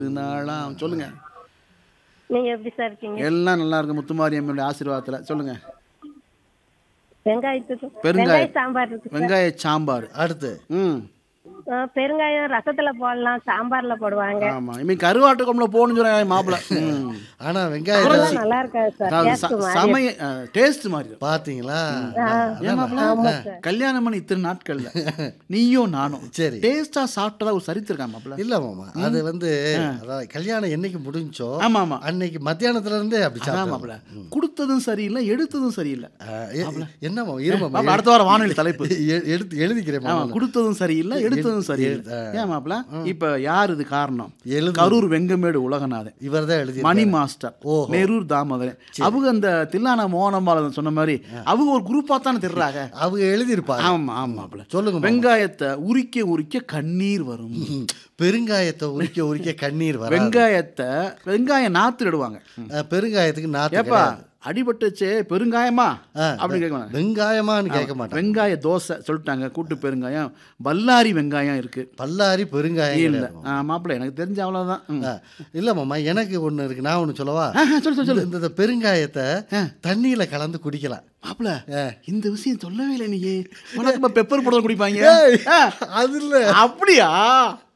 நாளாம் சொல்லுங்க நீங்க எப்படி சார் இருக்கீங்க எல்லாம் நல்லா இருக்கு முத்துமாரி அம்மனுடைய ஆசீர்வாதத்துல சொல்லுங்க வெங்காயத்துக்கு பெருங்காயம். வெங்காய சாம்பார் இருக்கு சார். வெங்காய சாம்பார் அடுத்து ம் ஆ, பெருங்காயம் ரசத்துல போடலாம் சாம்பார்ல போடுவாங்க ஆமா இவன் கருவாட்டு குழம்புல போகணும்னு சொல்றாங்க மாப்பிள்ள ம். ஆனா வெங்காயம் அதெல்லாம் நல்லா இருக்காது சார் அதாவது டேஸ்ட் ச- மாதிரி சமய டேஸ்ட் மாதிரி இருக்கும். பாத்தீங்களா ஏன் மாப்பிள்ள? ஆமா சார் கல்யாணம் பண்ணி இத்தனை நாட்கள்ல நீயும் நானும் சரி. டேஸ்டா சாப்பிட்டதா ஒரு சரித்திருக்கான் மாப்பிள்ள இல்ல மாமா அது வந்து அதாவது கல்யாணம் என்னைக்கு முடிஞ்சோ ஆமா ஆமா அன்னைக்கு மத்தியானத்துல இருந்தே அப்படி அதான் சாப்பிடலாம் மாப்பிள்ள கொடுத்ததும் சரியில்லை எடுத்ததும் சரியில்லை என்ன மாமா இரு மாமா மாப்பிள்ள, அடுத்த வாரம் வானொலி தலைப்பு எ- எடுத்து எழுதிக்கிறேன் ஆமா மாமா கொடுத்ததும் சரியில்லை எடுத்ததும் சரியில்லை ஏன் மாப்பிள்ள இப்ப யார் இது காரணம் எழுது கரூர் வெங்கமேடு உலகநாதன் இவர் தான் எழுதி மணி மாஸ்டர் ஓஹோ. நெரூர் தாமோதரன் அவங்க அந்த தில்லானா மோகனம்பாளன் சொன்ன மாதிரி அவங்க ஒரு குரூப்பா தானே திடுறாங்க அவங்க எழுதியிருப்பாங்க ஆமா ஆமா மாப்பிள்ள சொல்லுங்க மாமா. வெங்காயத்தை உரிக்க உரிக்க கண்ணீர் வரும் ம். பெருங்காயத்தை உரிக்க உரிக்க கண்ணீர் வர வெங்காயத்தை வெங்காயம் நாத்து இடுவாங்க பெருங்காயத்துக்கு நாத்து ஏப்பா கிடையாது. அடிபட்டுச்சே பெருங்காயமா ஆ, அப்படின்னு கேட்க மாட்டாங்க. வெங்காயமான்னு கேட்க மாட்டாங்க வெங்காய தோசை சொல்லிட்டாங்க கூட்டு பெருங்காயம் பல்லாரி வெங்காயம் இருக்கு பல்லாரி பெருங்காயம் இல்ல கிடையாது. ஆ, மாப்பிள்ளை எனக்கு தெரிஞ்ச அவ்வளவுதான் ம். ஆ, இல்ல மாமா எனக்கு ஒண்ணு இருக்கு நான் ஒண்ணு சொல்லவா ஆ, ஆ, சொல்லு சொல்லு சொல்லு இந்த- இந்த பெருங்காயத்தை தண்ணியில கலந்து குடிக்கலாம் மாப்பிள்ள ஆ. இந்த விஷயம் சொல்லவே இல்லை நீ உனக்கு பெப்பர் போட குடிப்பாங்க ஏய், ஆ, அது இல்ல அப்படியா